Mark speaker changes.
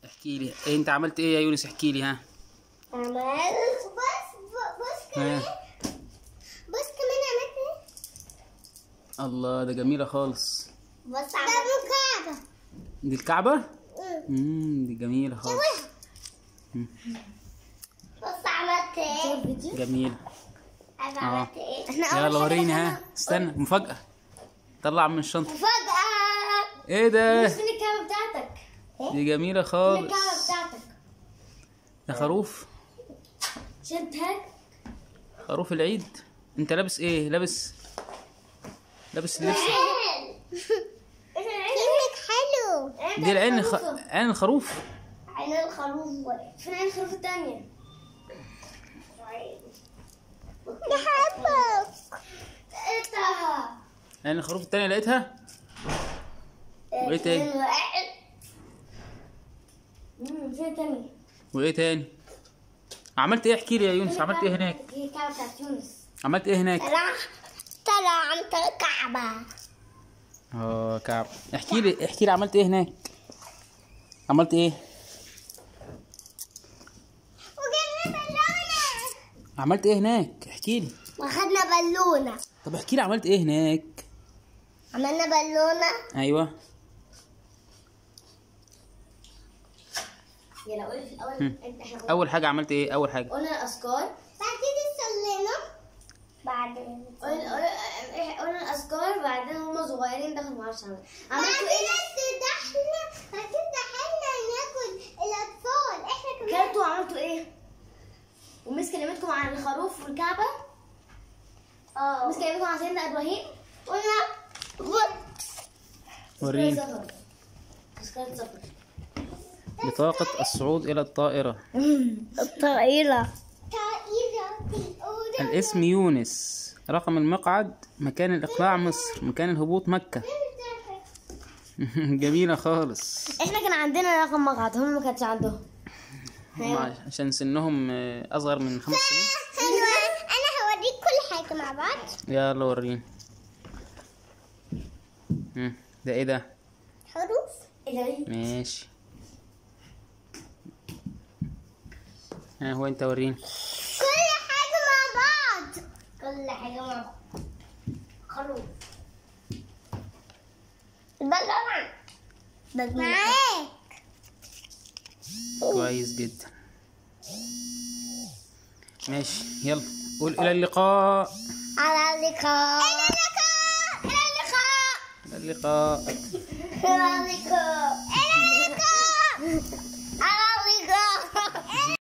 Speaker 1: احكي لي إيه انت عملت ايه يا يونس احكي لي ها
Speaker 2: عملت بس بس كمان
Speaker 1: ها
Speaker 2: بس كمان عملت ايه؟
Speaker 1: الله ده جميله خالص
Speaker 2: بس عملت ده مكعبة
Speaker 1: دي الكعبه امم دي جميله خالص
Speaker 2: بص عملت ايه؟
Speaker 1: جميله
Speaker 2: انا
Speaker 1: اه.
Speaker 2: عملت ايه؟ احنا
Speaker 1: يلا وريني ها استنى مفاجاه طلع من الشنطه
Speaker 2: مفاجأة
Speaker 1: ايه ده
Speaker 2: فين الكعبة بتاعتك؟
Speaker 1: دي جميله
Speaker 2: فين
Speaker 1: خالص
Speaker 2: الكعبة بتاعتك؟
Speaker 1: ده خروف
Speaker 2: شدها
Speaker 1: خروف العيد انت لابس ايه لابس لابس اللبس
Speaker 2: كلمة حلو
Speaker 1: دي العين خ... عين الخروف
Speaker 2: عين الخروف فين عين الخروف التانية؟ بحبك لقيتها
Speaker 1: عين الخروف التانية لقيتها وايه تاني
Speaker 2: مم، فين تاني؟
Speaker 1: وايه تاني عملت ايه احكي لي يا يونس عملت ايه هناك
Speaker 2: هي الكعبة بتاعت يونس
Speaker 1: عملت ايه هناك
Speaker 2: طلع طلع عند الكعبة
Speaker 1: اه كعب احكي لي احكي لي عملت ايه هناك عملت ايه
Speaker 2: وجبنا بالونة
Speaker 1: عملت ايه هناك احكي لي
Speaker 2: واخدنا بالونة
Speaker 1: طب احكي لي عملت ايه هناك
Speaker 2: عملنا بالونة
Speaker 1: ايوه
Speaker 2: يلا قولي في الأول
Speaker 1: هم.
Speaker 2: انت احنا
Speaker 1: اول حاجه عملت ايه اول حاجه
Speaker 2: قلنا الأذكار بعدين صلينا بعدين قلنا قلنا الأذكار بعدين هم صغيرين دخلوا معرفش عملوا عملتوا ايه؟ دحنا بعدين دحنا ناكل الأطفال احنا كمان كلتوا وعملتوا ايه؟ ومس كلمتكم عن الخروف والكعبة؟ اه مس كلمتكم عن سيدنا إبراهيم؟ قلنا غد
Speaker 1: وريني
Speaker 2: تذكرة سفر
Speaker 1: بطاقه الصعود الى الطائره
Speaker 2: الطائرة طائرة
Speaker 1: الاسم يونس رقم المقعد مكان الاقلاع مصر مكان الهبوط مكه جميله خالص
Speaker 2: احنا كان عندنا رقم مقعد هم ما كانش عندهم
Speaker 1: هم عشان سنهم آه، اصغر من خمس سنين
Speaker 2: حلوة انا هوريك كل حاجة مع بعض
Speaker 1: يلا وريني مم، ده ايه ده
Speaker 2: حروف العيد
Speaker 1: ماشي ها هو انت وريني
Speaker 2: كل حاجة مع بعض كل حاجة مع بعض خروف البلغم معاك
Speaker 1: كويس جدا ماشي يلا قول الى اللقاء
Speaker 2: على اللقاء إلى اللقاء إلى اللقاء
Speaker 1: الى اللقاء
Speaker 2: إلى اللقاء